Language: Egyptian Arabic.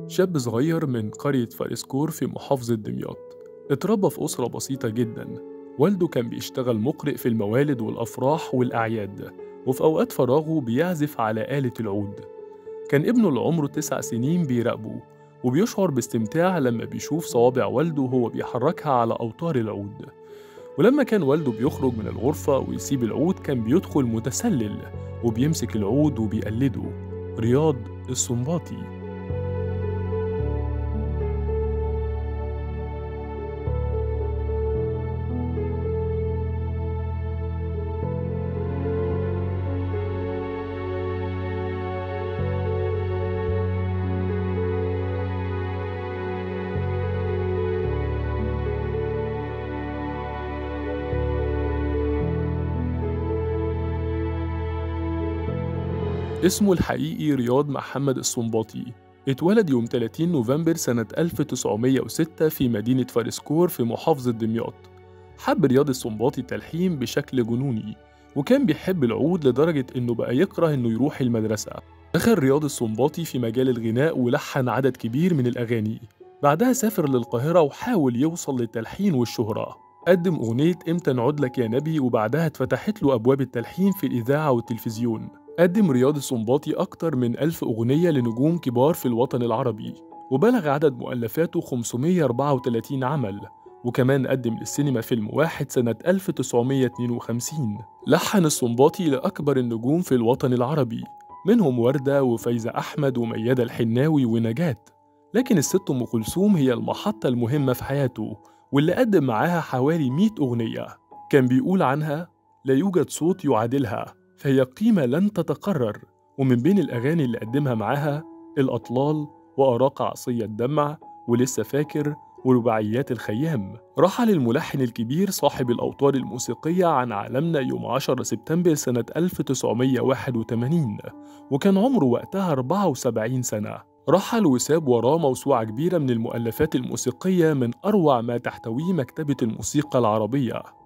شاب صغير من قرية فارسكور في محافظة دمياط اتربى في أسرة بسيطة جدا والده كان بيشتغل مقرئ في الموالد والأفراح والأعياد وفي أوقات فراغه بيعزف على آلة العود كان ابنه اللي عمره تسع سنين بيراقبه وبيشعر باستمتاع لما بيشوف صوابع والده وهو بيحركها على أوتار العود ولما كان والده بيخرج من الغرفة ويسيب العود كان بيدخل متسلل وبيمسك العود وبيقلده رياض السنباطي اسمه الحقيقي رياض محمد السنباطي اتولد يوم 30 نوفمبر سنة 1906 في مدينة فارسكور في محافظة دمياط حب رياض السنباطي التلحين بشكل جنوني وكان بيحب العود لدرجة إنه بقى يكره إنه يروح المدرسة دخل رياض السنباطي في مجال الغناء ولحن عدد كبير من الأغاني بعدها سافر للقاهرة وحاول يوصل للتلحين والشهرة قدم أغنية إمتى نعود لك يا نبي وبعدها اتفتحت له أبواب التلحين في الإذاعة والتلفزيون قدم رياض السنباطي أكتر من ألف أغنية لنجوم كبار في الوطن العربي وبلغ عدد مؤلفاته 534 عمل وكمان قدم للسينما فيلم واحد سنة 1952 لحن السنباطي لأكبر النجوم في الوطن العربي منهم وردة وفايزة أحمد وميادة الحناوي ونجاة لكن الست أم كلثوم هي المحطة المهمة في حياته واللي قدم معاها حوالي 100 أغنية كان بيقول عنها لا يوجد صوت يعادلها فهي قيمة لن تتقرر ومن بين الأغاني اللي قدمها معاها الأطلال وأراق عصية الدمع ولسه فاكر ورباعيات الخيام رحل الملحن الكبير صاحب الأوتار الموسيقية عن عالمنا يوم 10 سبتمبر سنة 1981 وكان عمره وقتها 74 سنة رحل وساب وراه موسوعة كبيرة من المؤلفات الموسيقية من أروع ما تحتويه مكتبة الموسيقى العربية